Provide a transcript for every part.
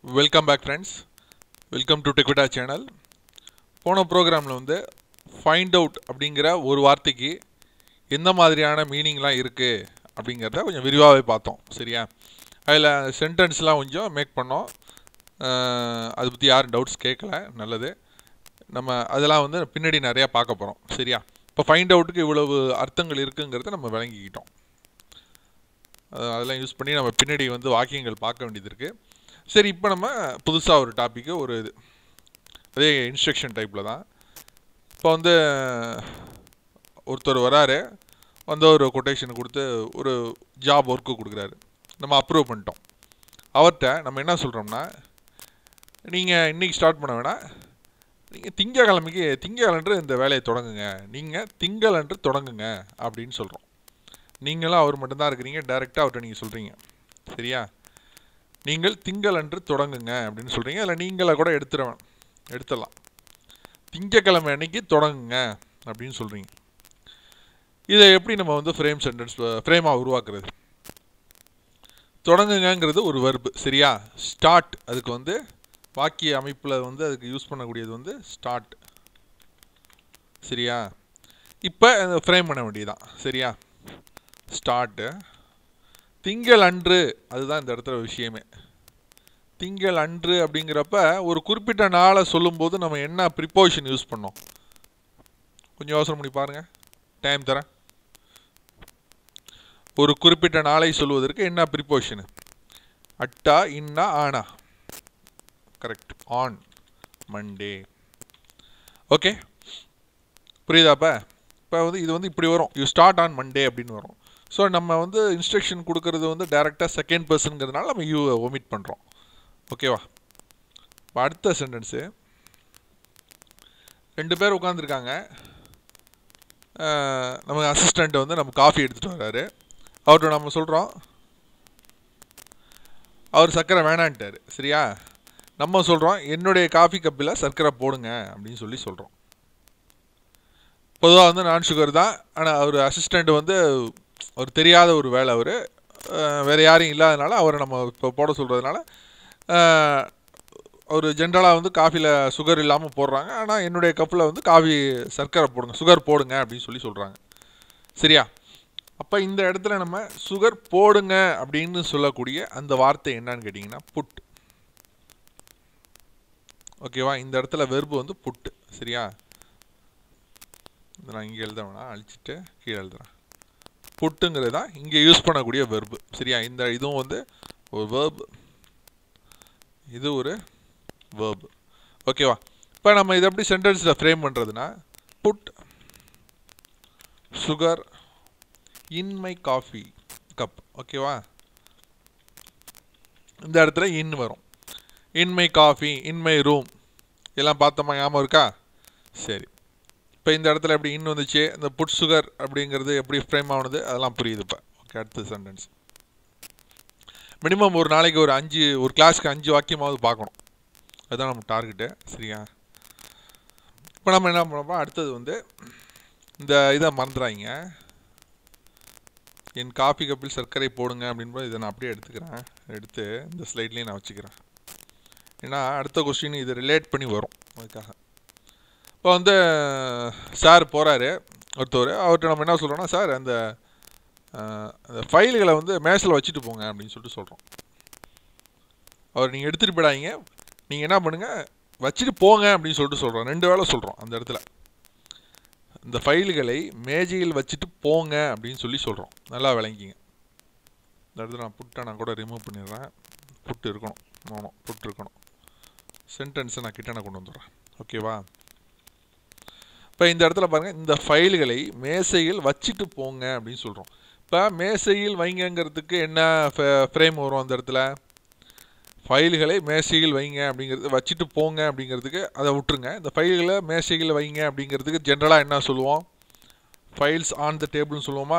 welcome back friends welcome to டெக்விட்டா channel போன ப்ரோக்ராமில் வந்து ஃபைண்ட் அவுட் அப்படிங்கிற ஒரு வார்த்தைக்கு எந்த மாதிரியான மீனிங்லாம் இருக்குது அப்படிங்கிறத கொஞ்சம் விரிவாகவே பார்த்தோம் சரியா அதில் சென்டென்ஸ்லாம் கொஞ்சம் மேக் பண்ணோம் அஹ், அதை பற்றி யாரும் டவுட்ஸ் கேட்கல நல்லது நம்ம அதெல்லாம் வந்து பின்னாடி நிறையா பார்க்க போகிறோம் சரியா இப்போ ஃபைண்ட் அவுட்டுக்கு இவ்வளவு அர்த்தங்கள் இருக்குங்கிறத நம்ம விளங்கிக்கிட்டோம் அஹ் அதெல்லாம் யூஸ் பண்ணி நம்ம பின்னாடி வந்து வாக்கியங்கள் பார்க்க வேண்டியது இருக்குது சரி இப்போ நம்ம புதுசாக ஒரு டாப்பிக்கு ஒரு இது அதே இன்ஸ்ட்ரக்ஷன் டைப்பில் தான் இப்போ வந்து ஒருத்தர் வராரு வந்து ஒரு கொட்டேஷன் கொடுத்து ஒரு ஜாப் ஒர்க்கு கொடுக்குறாரு நம்ம அப்ரூவ் பண்ணிட்டோம் அவர்கிட்ட நம்ம என்ன சொல்கிறோம்னா நீங்கள் இன்றைக்கி ஸ்டார்ட் பண்ண வேணாம் நீங்கள் திங்கக்கிழமைக்கு திங்கக்கிழன்று இந்த வேலையை தொடங்குங்க நீங்கள் திங்களன்று தொடங்குங்க அப்படின்னு சொல்கிறோம் நீங்களும் அவர் மட்டும்தான் இருக்கிறீங்க டைரெக்டாக அவர்கிட்ட நீங்கள் சொல்கிறீங்க சரியா நீங்கள் திங்கள் அன்று தொடங்குங்க அப்படின்னு சொல்கிறீங்க அதில் நீங்களா கூட எடுத்துருவேன் எடுத்துடலாம் திங்கக்கிழமை அன்னைக்கு தொடங்குங்க அப்படின்னு சொல்கிறீங்க இதை எப்படி நம்ம வந்து ஃப்ரேம் சென்டென்ஸ் ஃப்ரேமாக உருவாக்குறது தொடங்குங்கங்கிறது ஒரு வெர்பு சரியா ஸ்டார்ட் அதுக்கு வந்து வாக்கிய அமைப்பில் வந்து அதுக்கு யூஸ் பண்ணக்கூடியது வந்து ஸ்டார்ட் சரியா இப்போ ஃப்ரேம் பண்ண வேண்டியதுதான் சரியா ஸ்டார்ட்டு திங்கள் அன்று அதுதான் இந்த இடத்துல விஷயமே திங்கள் அன்று அப்படிங்கிறப்ப ஒரு குறிப்பிட்ட நாளை சொல்லும்போது நம்ம என்ன ப்ரிப்போஷன் யூஸ் பண்ணோம் கொஞ்சம் யோசனை பண்ணி பாருங்க டைம் தரேன் ஒரு குறிப்பிட்ட நாளை சொல்வதற்கு என்ன ப்ரிப்போஷனு அட்டா இன்னா ஆனா கரெக்ட் ஆன் மண்டே ஓகே புரியுதாப்பா இப்போ வந்து இது வந்து இப்படி வரும் யூ ஸ்டார்ட் ஆன் மண்டே அப்படின்னு வரும் ஸோ நம்ம வந்து இன்ஸ்ட்ரக்ஷன் கொடுக்கறது வந்து டைரெக்டாக செகண்ட் பர்சனுங்கிறதுனால நம்ம யூ ஒமிட் பண்ணுறோம் ஓகேவா இப்போ அடுத்த சென்டென்ஸு ரெண்டு பேர் உட்காந்துருக்காங்க நம்ம அசிஸ்டண்ட் வந்து நம்ம காஃபி எடுத்துகிட்டு வர்றாரு அவர்கிட்ட நம்ம சொல்கிறோம் அவர் சர்க்கரை வேணான்ட்டார் சரியா நம்ம சொல்கிறோம் என்னுடைய காஃபி கப்பில் சர்க்கரை போடுங்க அப்படின்னு சொல்லி சொல்கிறோம் பொதுவாக வந்து நான் சுகர் தான் ஆனால் அவர் அசிஸ்டண்ட் வந்து ஒரு தெரியாத ஒரு வேலை அவர் வேறு யாரும் இல்லாதனால அவரை நம்ம இப்போ போட சொல்கிறதுனால அவர் ஜென்ரலாக வந்து காஃபியில் சுகர் இல்லாமல் போடுறாங்க ஆனால் என்னுடைய கப்பில் வந்து காஃபி சர்க்கரை போடுங்க சுகர் போடுங்க அப்படின்னு சொல்லி சொல்கிறாங்க சரியா அப்போ இந்த இடத்துல நம்ம சுகர் போடுங்க அப்படின்னு சொல்லக்கூடிய அந்த வார்த்தை என்னன்னு கேட்டிங்கன்னா புட் ஓகேவா இந்த இடத்துல வெர்பு வந்து புட்டு சரியா இதை நான் இங்கே எழுத வேணாம் அழிச்சிட்டு கீழே எழுதுறேன் புட்டுங்கிறது தான் இங்கே யூஸ் பண்ணக்கூடிய வெர்பு சரியா இந்த இதுவும் வந்து ஒரு வேர்ப் இது ஒரு வேர்ப் ஓகேவா இப்போ நம்ம இதை எப்படி சென்டென்ஸில் ஃப்ரேம் பண்ணுறதுனா put sugar in my coffee cup ஓகேவா இந்த இடத்துல இன் வரும் in my coffee in my room எல்லாம் பார்த்தோமா ஞாபகம் இருக்கா சரி இப்போ இந்த இடத்துல எப்படி இன் வந்துச்சு இந்த புட் சுகர் அப்படிங்கிறது எப்படி ஃப்ரேம் ஆகுனது அதெல்லாம் புரியுது இப்போ ஓகே அடுத்த சென்டென்ஸ் மினிமம் ஒரு நாளைக்கு ஒரு அஞ்சு ஒரு கிளாஸ்க்கு அஞ்சு வாக்கியமாவது பார்க்கணும் அதுதான் நம்ம டார்கெட்டு சரியா இப்போ நம்ம என்ன பண்ணோம்னா அடுத்தது வந்து இந்த இதை மறந்துடாதீங்க என் காஃபி கப்பில் சர்க்கரை போடுங்க அப்படின்னு இதை நான் அப்படியே எடுத்துக்கிறேன் எடுத்து இந்த ஸ்லைட்லேயே நான் வச்சுக்கிறேன் ஏன்னா அடுத்த கொஸ்டின் இது ரிலேட் பண்ணி வரும் அதுக்காக இப்போ வந்து சார் போகிறாரு ஒருத்தவர் அவர்கிட்ட நம்ம என்ன சொல்கிறோன்னா சார் அந்த அஹ், அந்த ஃபைல்களை வந்து மேசில் வச்சுட்டு போங்க அப்படின்னு சொல்லிட்டு சொல்கிறோம் அவர் நீங்கள் எடுத்துகிட்டு போயிடாதீங்க நீங்கள் என்ன பண்ணுங்கள் வச்சுட்டு போங்க அப்படின்னு சொல்லிட்டு சொல்கிறோம் ரெண்டு வேளை சொல்கிறோம் அந்த இடத்துல இந்த ஃபைல்களை மேஜையில் வச்சுட்டு போங்க அப்படின்னு சொல்லி சொல்கிறோம் நல்லா விளங்கிங்க இந்த இடத்துல நான் புட்டை நான் கூட ரிமூவ் பண்ணிடுறேன் புட்டு இருக்கணும் நோணும் புட்டு இருக்கணும் சென்டென்ஸை நான் கிட்ட நான் கொண்டு வந்துடுறேன் ஓகேவா இப்போ இந்த இடத்துல பாருங்கள் இந்த ஃபைல்களை மேசையில் வச்சுட்டு போங்க அப்படின்னு சொல்கிறோம் இப்போ மேசையில் வைங்கங்கிறதுக்கு என்ன ஃப்ரேம் வரும் அந்த இடத்துல ஃபைல்களை மேசையில் வைங்க அப்படிங்கிறது வச்சுட்டு போங்க அப்படிங்கிறதுக்கு அதை விட்டுருங்க இந்த ஃபைல்களை மேசையில் வைங்க அப்படிங்கிறதுக்கு ஜென்ரலாக என்ன சொல்லுவோம் ஃபைல்ஸ் ஆன் த டேபிள்னு சொல்லுவோமா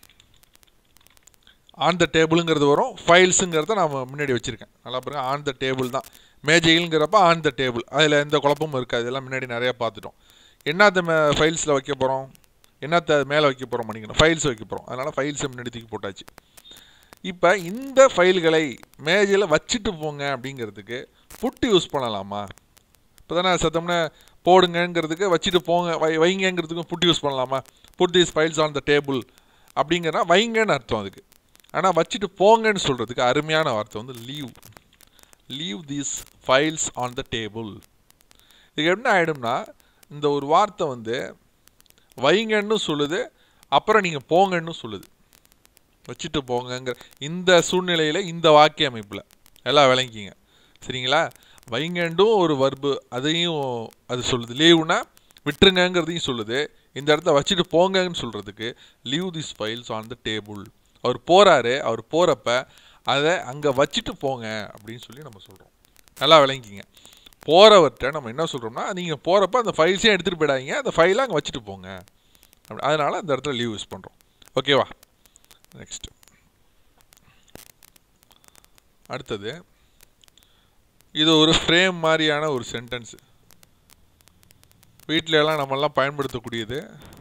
ஆன் த டேபிளுங்கிறது வரும் ஃபைல்ஸுங்கிறத நான் முன்னாடி வச்சுருக்கேன் நல்லா பாருங்க ஆன் த டேபிள் தான் மேஜையில்ங்கிறப்ப ஆன் த டேபிள் அதில் எந்த குழப்பமும் இருக்காது இதெல்லாம் முன்னாடி நிறையா பார்த்துட்டோம் என்னத்த மே ஃபைல்ஸில் வைக்க போகிறோம் என்னத்த மேலே வைக்க போகிறோம் பண்ணிக்கணும் ஃபைல்ஸ் வைக்க போகிறோம் அதனால் ஃபைல்ஸை முன்னாடி தூக்கி போட்டாச்சு இப்போ இந்த ஃபைல்களை மேஜையில் வச்சுட்டு போங்க அப்படிங்கிறதுக்கு புட்டு யூஸ் பண்ணலாமா இப்போ தானே சத்தம்னா போடுங்கங்கிறதுக்கு வச்சுட்டு போங்க வை வைங்கங்கிறதுக்கும் புட்டு யூஸ் பண்ணலாமா put these files on the table அப்படிங்கிறனா வைங்கன்னு அர்த்தம் அதுக்கு ஆனால் வச்சுட்டு போங்கன்னு சொல்கிறதுக்கு அருமையான வார்த்தை வந்து leave leave these files on the table இதுக்கு என்ன ஆகிடும்னா இந்த ஒரு வார்த்தை வந்து வைங்கன்னு சொல்லுது அப்புறம் நீங்கள் போங்கன்னு சொல்லுது வச்சுட்டு போங்கங்கிற இந்த சூழ்நிலையில் இந்த வாக்கிய அமைப்பில் எல்லாம் விளங்கிங்க சரிங்களா வைங்கண்டும் ஒரு வர்பு அதையும் அது சொல்லுது லீவுனா விட்டுருங்கங்கிறதையும் சொல்லுது இந்த இடத்த வச்சுட்டு போங்கன்னு சொல்கிறதுக்கு leave this files on the table அவர் போகிறாரு அவர் போகிறப்ப அதை அங்கே வச்சுட்டு போங்க அப்படின்னு சொல்லி நம்ம சொல்கிறோம் நல்லா விளங்கிங்க போகிறவர்கிட்ட நம்ம என்ன சொல்கிறோம்னா நீங்கள் போகிறப்ப அந்த ஃபைல்ஸையும் எடுத்துகிட்டு போயிடாதீங்க அந்த ஃபைலை அங்கே வச்சுட்டு போங்க அப்படி அதனால் அந்த இடத்துல லீவ் யூஸ் பண்ணுறோம் ஓகேவா நெக்ஸ்ட் அடுத்தது இது ஒரு ஃப்ரேம் மாதிரியான ஒரு சென்டென்ஸு வீட்டில எல்லாம் நம்மெல்லாம் பயன்படுத்தக்கூடியது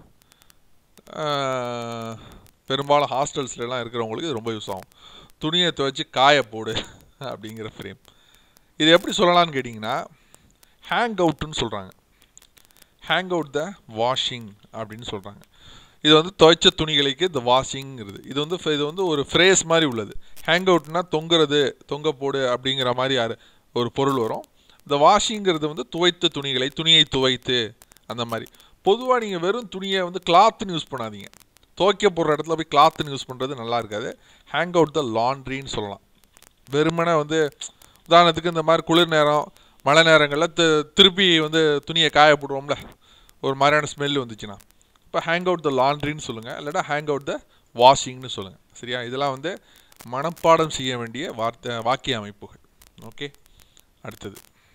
ஆஹ், பெரும்பாலும் ஹாஸ்டல்ஸ்லாம் இருக்கிறவங்களுக்கு இது ரொம்ப யூஸ் ஆகும் துணியை துவைச்சி காய போடு அப்படிங்கிற ஃப்ரேம் இது எப்படி சொல்லலாம்னு கேட்டிங்கன்னா ஹேங் அவுட்டுன்னு சொல்கிறாங்க ஹேங் அவுட் த வாஷிங் அப்படின்னு சொல்கிறாங்க இது வந்து துவைச்ச துணிகளுக்கு இந்த வாஷிங்கிறது இது வந்து இது வந்து ஒரு ஃப்ரேஸ் மாதிரி உள்ளது ஹேங் அவுட்னா தொங்குறது தொங்க போடு அப்படிங்கிற மாதிரி யாரு ஒரு பொருள் வரும் இந்த வாஷிங்கிறது வந்து துவைத்த துணிகளை துணியை துவைத்து அந்த மாதிரி பொதுவாக நீங்கள் வெறும் துணியை வந்து கிளாத்துன்னு யூஸ் பண்ணாதீங்க துவைக்க போடுற இடத்துல போய் கிளாத்துன்னு யூஸ் பண்ணுறது நல்லா இருக்காது ஹேங் அவுட் த லாண்ட்ரின்னு சொல்லலாம் வெறுமனே வந்து உதாரணத்துக்கு இந்த மாதிரி குளிர் நேரம் மழை நேரங்களில் தி திருப்பி வந்து துணியை காய போடுவோம்ல ஒரு மாதிரியான ஸ்மெல் வந்துச்சுன்னா இப்போ ஹேங் அவுட் த லாண்ட்ரின்னு சொல்லுங்கள் இல்லாட்டா ஹேங் அவுட் த வாஷிங்னு சொல்லுங்கள் சரியா இதெல்லாம் வந்து மனப்பாடம் செய்ய வேண்டிய வார்த்தை வாக்கிய அமைப்புகள் ஓகே அடுத்தது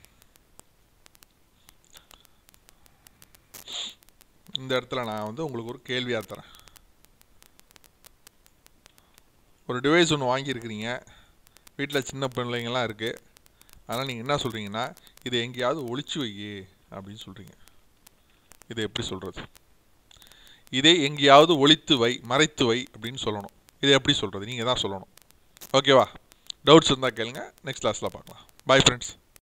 இந்த இடத்துல நான் வந்து உங்களுக்கு ஒரு கேள்வியாக தரேன் ஒரு டிவைஸ் ஒன்று வாங்கியிருக்கிறீங்க வீட்டில் சின்ன பிள்ளைங்கள்லாம் இருக்குது அதனால் நீங்கள் என்ன சொல்கிறீங்கன்னா இதை எங்கேயாவது ஒளிச்சு வை அப்படின்னு சொல்கிறீங்க இதை எப்படி சொல்கிறது இதை எங்கேயாவது ஒளித்து வை மறைத்து வை அப்படின்னு சொல்லணும் இதை எப்படி சொல்கிறது நீங்கள் தான் சொல்லணும் ஓகேவா டவுட்ஸ் இருந்தால் கேளுங்க நெக்ஸ்ட் கிளாஸில் பார்க்கலாம் பை ஃப்ரெண்ட்ஸ்